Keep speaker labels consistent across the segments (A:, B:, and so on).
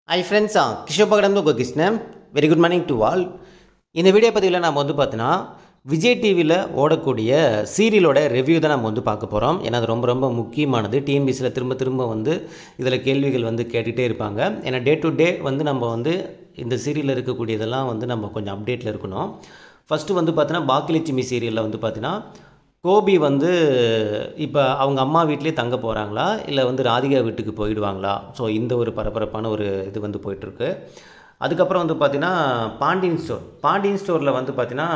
A: high friends கிஷோபகடம் உங்கள் Krishnan very good morning to all இந்த வீடியோ பதிவில் நம்ம வந்து பார்த்தீங்கன்னா விஜய் டிவியில் ஓடக்கூடிய சீரியலோட ரிவ்யூ தான் நம்ம வந்து பார்க்க போகிறோம் ஏன்னா அது ரொம்ப ரொம்ப முக்கியமானது டிஎன்பிசியில் திரும்ப திரும்ப வந்து இதில் கேள்விகள் வந்து கேட்டுகிட்டே இருப்பாங்க ஏன்னா டே டு டே வந்து நம்ம வந்து இந்த சீரியலில் இருக்கக்கூடியதெல்லாம் வந்து நம்ம கொஞ்சம் அப்டேட்டில் இருக்கணும் ஃபஸ்ட்டு வந்து பார்த்தீங்கன்னா பாக்கியலட்சுமி சீரியலில் வந்து பார்த்தீங்கன்னா கோபி வந்து இப்போ அவங்க அம்மா வீட்டிலே தங்க போகிறாங்களா இல்லை வந்து ராதிகா வீட்டுக்கு போயிடுவாங்களா ஸோ இந்த ஒரு பரபரப்பான ஒரு இது வந்து போயிட்டுருக்கு அதுக்கப்புறம் வந்து பார்த்திங்கன்னா பாண்டியன் ஸ்டோர் பாண்டியன் ஸ்டோரில் வந்து பார்த்திங்கன்னா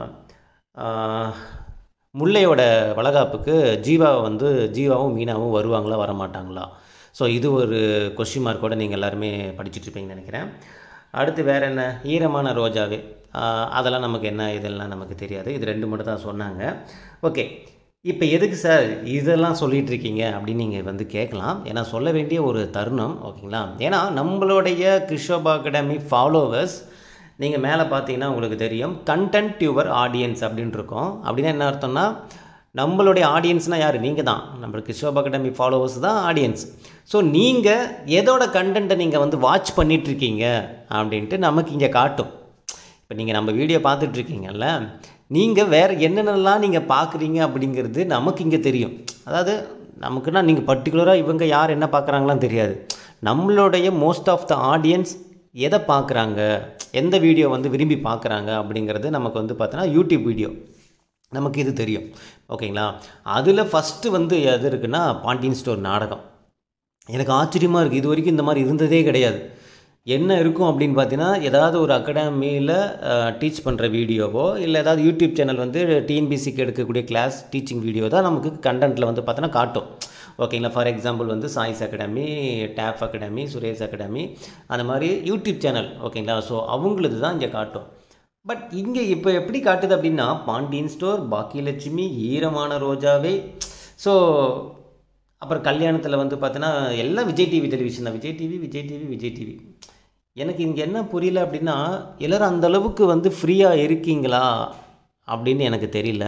A: ஆஹ், முல்லையோட வளகாப்புக்கு ஜீவா வந்து ஜீவாவும் மீனாவும் வருவாங்களா வரமாட்டாங்களா ஸோ இது ஒரு கொஷின் மார்க்கோட நீங்கள் எல்லாருமே படிச்சுட்டு இருப்பீங்கன்னு நினைக்கிறேன் அடுத்து வேறு என்ன ஈரமான ரோஜாவே ஆஹ், அதெல்லாம் நமக்கு என்ன இதெல்லாம் நமக்கு தெரியாது இது ரெண்டு மட்டும் தான் சொன்னாங்க ஓகே இப்போ எதுக்கு சார் இதெல்லாம் சொல்லிட்டு இருக்கீங்க அப்படின்னு நீங்கள் வந்து கேட்கலாம் ஏன்னா சொல்ல வேண்டிய ஒரு தருணம் ஓகேங்களா ஏன்னா நம்மளுடைய கிருஷோபா அகாடமி ஃபாலோவர்ஸ் நீங்கள் மேலே பார்த்தீங்கன்னா உங்களுக்கு தெரியும் கண்டென்ட் யுவர் ஆடியன்ஸ் அப்படின்னு இருக்கும் அப்படின்னா என்ன அர்த்தம்னா நம்மளுடைய ஆடியன்ஸ்னால் யார் நீங்கள் தான் நம்ம கிருஷ்ணோபா அகாடமி ஃபாலோவர்ஸ் தான் ஆடியன்ஸ் ஸோ நீங்கள் எதோட கண்டென்ட்டை நீங்கள் வந்து வாட்ச் பண்ணிகிட்ருக்கீங்க அப்படின்ட்டு நமக்கு இங்கே காட்டும் இப்போ நீங்கள் நம்ம வீடியோ பார்த்துட்ருக்கீங்கல்ல நீங்கள் வேறு என்னென்னலாம் நீங்கள் பார்க்குறீங்க அப்படிங்கிறது நமக்கு இங்கே தெரியும் அதாவது நமக்குன்னா நீங்கள் பர்டிகுலராக இவங்க யார் என்ன பார்க்குறாங்களாம் தெரியாது நம்மளுடைய மோஸ்ட் ஆஃப் த ஆடியன்ஸ் எதை பார்க்குறாங்க எந்த வீடியோ வந்து விரும்பி பார்க்குறாங்க அப்படிங்கிறது நமக்கு வந்து பார்த்தோன்னா யூடியூப் வீடியோ நமக்கு இது தெரியும் ஓகேங்களா அதில் ஃபஸ்ட்டு வந்து எது இருக்குன்னா பாண்டியன் ஸ்டோர் நாடகம் எனக்கு ஆச்சரியமாக இருக்குது இது வரைக்கும் இந்த மாதிரி இருந்ததே கிடையாது என்ன இருக்கும் அப்படின்னு பார்த்தீங்கன்னா ஏதாவது ஒரு அகாடமியில் டீச் பண்ணுற வீடியோவோ இல்லை ஏதாவது யூடியூப் சேனல் வந்து டிஎன்பிசிக்கு எடுக்கக்கூடிய கிளாஸ் டீச்சிங் வீடியோ தான் நமக்கு கண்டென்ட்டில் வந்து பார்த்தோன்னா காட்டும் ஓகேங்களா ஃபார் எக்ஸாம்பிள் வந்து choice academy tab academy Suresh academy அந்த மாதிரி யூடியூப் சேனல் ஓகேங்களா ஸோ அவங்களது தான் இங்கே காட்டும் பட் இங்கே இப்போ எப்படி காட்டுது அப்படின்னா பாண்டியன் ஸ்டோர் பாக்கியலட்சுமி ஈரமான ரோஜாவே ஸோ அப்புறம் கல்யாணத்தில் வந்து பார்த்தீங்கன்னா எல்லாம் விஜய் டிவி டெலிவிஷன் தான் Vijay TV Vijay TV Vijay TV எனக்கு இங்கே என்ன புரியல அப்படின்னா எல்லோரும் அந்த அளவுக்கு வந்து ஃப்ரீயாக இருக்கீங்களா அப்படின்னு எனக்கு தெரியல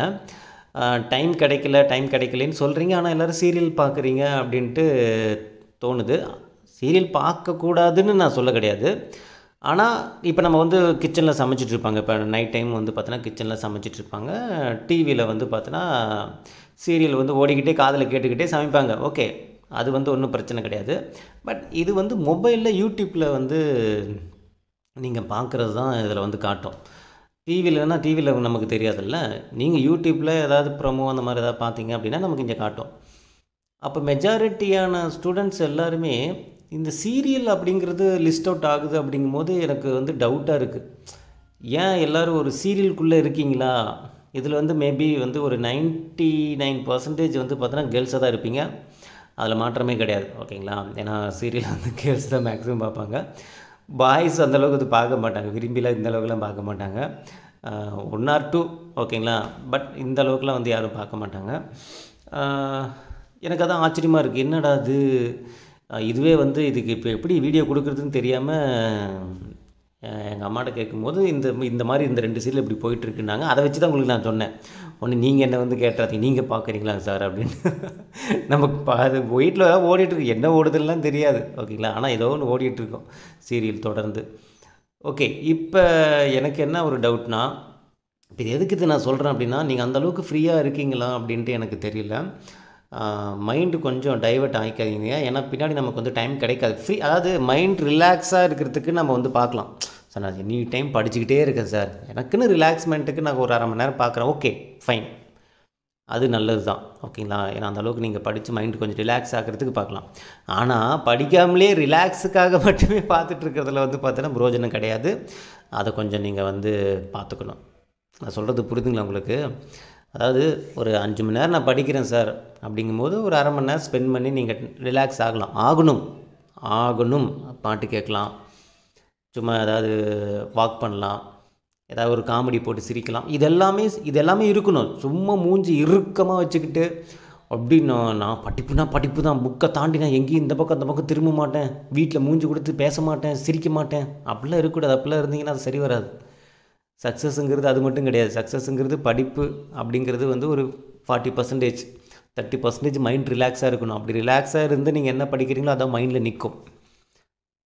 A: டைம் கிடைக்கல டைம் கிடைக்கலன்னு சொல்கிறீங்க ஆனால் எல்லோரும் சீரியல் பார்க்குறீங்க அப்படின்ட்டு தோணுது சீரியல் பார்க்கக்கூடாதுன்னு நான் சொல்ல கிடையாது ஆனால் இப்போ நம்ம வந்து கிச்சனில் சமைச்சிட்டு இருப்பாங்க இப்போ நைட் டைம் வந்து பார்த்தோன்னா கிச்சனில் சமைச்சிட்டு இருப்பாங்க டிவியில் வந்து பார்த்தோன்னா சீரியல் வந்து ஓடிக்கிட்டே காதில் கேட்டுக்கிட்டே சமைப்பாங்க ஓகே அது வந்து ஒன்றும் பிரச்சனை கிடையாது பட் இது வந்து மொபைலில் யூடியூப்பில் வந்து நீங்கள் பார்க்குறது தான் இதில் வந்து காட்டும் டிவிலனா டிவியில் நமக்கு தெரியாதுல்ல நீங்கள் யூடியூப்பில் ஏதாவது ப்ரொமோ அந்த மாதிரி ஏதாவது பார்த்தீங்க அப்படின்னா நமக்கு இங்கே காட்டும் அப்போ மெஜாரிட்டியான ஸ்டூடெண்ட்ஸ் எல்லாருமே இந்த சீரியல் அப்படிங்கிறது லிஸ்ட் அவுட் ஆகுது அப்படிங்கும்போது எனக்கு வந்து டவுட்டாக இருக்குது ஏன் எல்லோரும் ஒரு சீரியலுக்குள்ளே இருக்கீங்களா இதில் வந்து மேபி வந்து ஒரு 99% நைன் பர்சன்டேஜ் வந்து பார்த்தோன்னா கேர்ள்ஸாக தான் இருப்பீங்க அதில் மாற்றமே கிடையாது ஓகேங்களா ஏன்னா சீரியல் வந்து கேர்ள்ஸ் தான் மேக்ஸிமம் பார்ப்பாங்க பாய்ஸ் அந்தளவுக்கு இது பார்க்க மாட்டாங்க விரும்பிலாம் இந்த அளவுக்குலாம் பார்க்க மாட்டாங்க ஒன் ஆர் டூ ஓகேங்களா பட் இந்த அளவுக்குலாம் வந்து யாரும் பார்க்க மாட்டாங்க ஆஹ், எனக்கு அதான் ஆச்சரியமாக இருக்குது என்னடா இது ஆஹ், இதுவே வந்து இதுக்கு இப்போ எப்படி வீடியோ கொடுக்குறதுன்னு தெரியாமல் எங்கள் அம்மாட்ட கேட்கும்போது இந்த இந்த மாதிரி இந்த ரெண்டு சீரியல் இப்படி போயிட்டுருக்குனாங்க அதை வச்சு தான் உங்களுக்கு நான் சொன்னேன் ஒன்று நீங்கள் என்ன வந்து கேட்டுறாதீங்க நீங்கள் பார்க்குறீங்களா சார் அப்படின்னு நமக்கு பா அது வீட்டில் ஓடிட்டுருக்கு என்ன ஓடுதுலாம் தெரியாது ஓகேங்களா ஆனால் ஏதோ ஒன்று ஓடிட்டுருக்கோம் சீரியல் தொடர்ந்து ஓகே இப்போ எனக்கு என்ன ஒரு டவுட்னா இப்போ இது எதுக்கு இது நான் சொல்கிறேன் அப்படின்னா நீங்கள் அந்தளவுக்கு ஃப்ரீயாக இருக்கீங்களா அப்படின்ட்டு எனக்கு தெரியல மைண்டு கொஞ்சம் டைவர்ட் ஆகிக்காதீங்க ஏன்னா பின்னாடி நமக்கு வந்து டைம் கிடைக்காது ஃப்ரீ அதாவது மைண்ட் ரிலாக்ஸாக இருக்கிறதுக்கு நம்ம வந்து பார்க்கலாம் சார் நான் எனி டைம் படிச்சுக்கிட்டே இருக்கேன் சார் எனக்குன்னு ரிலாக்ஸ்மெண்ட்டுக்கு நான் ஒரு அரை மணி நேரம் பார்க்குறேன் ஓகே ஃபைன் அது நல்லது தான் ஓகேங்களா ஏன்னா அந்த அளவுக்கு நீங்கள் படித்து மைண்டு கொஞ்சம் ரிலாக்ஸ் ஆகிறதுக்கு பார்க்கலாம் ஆனால் படிக்காமலே ரிலாக்ஸுக்காக மட்டுமே பார்த்துட்டு இருக்கிறதுல வந்து பார்த்தீங்கன்னா பிரயோஜனம் கிடையாது அதை கொஞ்சம் நீங்கள் வந்து பார்த்துக்கணும் நான் சொல்கிறது புரியுதுங்களா உங்களுக்கு அதாவது ஒரு அஞ்சு மணி நேரம் நான் படிக்கிறேன் சார் அப்படிங்கும்போது ஒரு அரை மணி நேரம் ஸ்பெண்ட் பண்ணி நீங்கள் ரிலாக்ஸ் ஆகலாம் ஆகணும் ஆகணும் பாட்டு கேட்கலாம் சும்மா ஏதாவது வாக் பண்ணலாம் ஏதாவது ஒரு காமெடி போட்டு சிரிக்கலாம் இதெல்லாமே இதெல்லாமே இருக்கணும் சும்மா மூஞ்சி இறுக்கமாக வச்சுக்கிட்டு அப்படின்னு நான் படிப்புனா படிப்பு தான் புக்கை தாண்டி நான் எங்கேயும் இந்த பக்கம் அந்த பக்கம் திரும்ப மாட்டேன் வீட்டில் மூஞ்சி கொடுத்து பேச மாட்டேன் சிரிக்க மாட்டேன் அப்படிலாம் இருக்கக்கூடாது அப்படிலாம் இருந்தீங்கன்னா அது சரி வராது சக்ஸஸுங்கிறது அது மட்டும் கிடையாது சக்ஸஸுங்கிறது படிப்பு அப்படிங்கிறது வந்து ஒரு forty percentage thirty percentage mind ரிலாக்ஸாக இருக்கணும் அப்படி ரிலாக்ஸாக இருந்து நீங்கள் என்ன படிக்கிறீங்களோ அதான் மைண்டில் நிற்கும்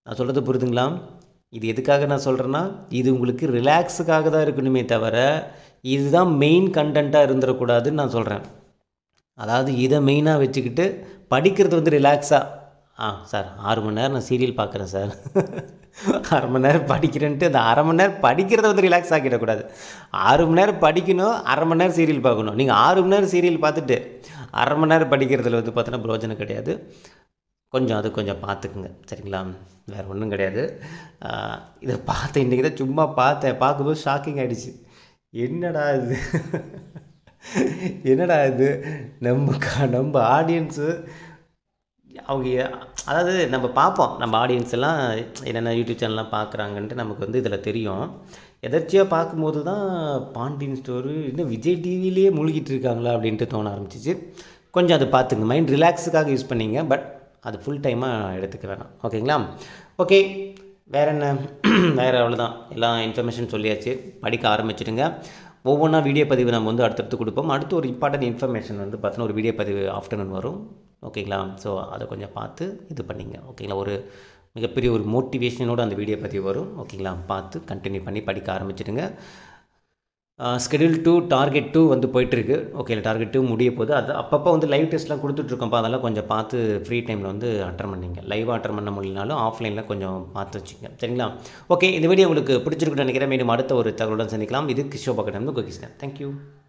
A: நான் சொல்கிறது புரிதுங்களா இது எதுக்காக நான் சொல்கிறேன்னா இது உங்களுக்கு ரிலாக்ஸுக்காக தான் இருக்கணுமே தவிர இதுதான் மெயின் கண்டென்ட்டாக இருந்துடக்கூடாதுன்னு நான் சொல்கிறேன் அதாவது இதை மெயினாக வச்சுக்கிட்டு படிக்கிறது வந்து ரிலாக்ஸாக ஆ சார் ஆறு மணி நேரம் நான் சீரியல் பார்க்குறேன் சார் அரை மணி நேரம் படிக்கிறேன்ட்டு அந்த அரை மணி நேரம் படிக்கிறத வந்து ரிலாக்ஸ் ஆக்கிடக்கூடாது ஆறு மணி நேரம் படிக்கணும் அரை மணி நேரம் சீரியல் பார்க்கணும் நீங்கள் ஆறு மணி நேரம் சீரியல் பார்த்துட்டு அரை மணி நேரம் படிக்கிறதுல வந்து பார்த்தோன்னா பிரயோஜனம் கிடையாது கொஞ்சம் அது கொஞ்சம் பார்த்துக்குங்க சரிங்களா வேறு ஒன்றும் கிடையாது ஆஹ் இதை பார்த்தேன் இன்றைக்கி தான் சும்மா பார்த்தேன் பார்க்கும்போது ஷாக்கிங் ஆகிடுச்சு என்னடா இது என்னடா இது நம்ம க- நம்ம ஆடியன்ஸு அவங்க எ- அதாவது நம்ம பார்ப்போம் நம்ம ஆடியன்ஸ் எல்லாம் என்னென்ன யூடியூப் சேனல்லாம் பார்க்குறாங்கன்ட்டு நமக்கு வந்து இதில் தெரியும் எதர்ச்சியாக பார்க்கும்போது தான் பாண்டியன் ஸ்டோரு இன்னும் விஜய் டிவிலேயே மூழ்கிட்டு இருக்காங்களா அப்படின்ட்டு தோண ஆரம்பிச்சிச்சு கொஞ்சம் அது பார்த்துங்க மைண்ட் ரிலாக்ஸுக்காக யூஸ் பண்ணீங்க பட் அது ஃபுல் டைமாக எடுத்துக்க வேணாம் ஓகேங்களா ஓகே வேறு என்ன வேறு அவ்வளோதான் எல்லா இன்ஃபர்மேஷன் சொல்லியாச்சு படிக்க ஆரம்பிச்சிடுங்க ஒவ்வொன்றா வீடியோ பதிவு நம்ம வந்து அடுத்தடுத்து கொடுப்போம் அடுத்து ஒரு இம்பார்ட்டன்ட் இன்ஃபர்மேஷன் வந்து பார்த்தீங்கன்னா ஒரு வீடியோ பதிவு ஆஃப்டர்நூன் வரும் ஓகேங்களா ஸோ அதை கொஞ்சம் பார்த்து இது பண்ணிங்க ஓகேங்களா ஒரு மிகப்பெரிய ஒரு மோட்டிவேஷனோட அந்த வீடியோ பதிவு வரும் ஓகேங்களா பார்த்து கண்டினியூ பண்ணி படிக்க ஆரம்பிச்சிடுங்க ஸ்கெடியூல் டூ டார்கெட் டூ வந்து போயிட்டுருக்கு ஓகே டார்கெட் டூ முடிய போது அது அப்பப்போ வந்து லைவ் டெஸ்ட்லாம் கொடுத்துட்ருக்கோம்ப்பா அதெல்லாம் கொஞ்சம் பார்த்து ஃப்ரீ டைமில் வந்து அட்டன் பண்ணிங்க லைவாக அட்டன் பண்ண முடியலனாலும் ஆஃப்லைனில் கொஞ்சம் பார்த்து வச்சுங்க சரிங்களா ஓகே இந்த வீடியோ உங்களுக்கு பிடிச்சிருக்குன்னு நினைக்கிறேன் மீண்டும் அடுத்த ஒரு தகவலுடன் சந்திக்கலாம் இது கிஷோபா கடந்து கோகிஸ்டன் தேங்க்யூ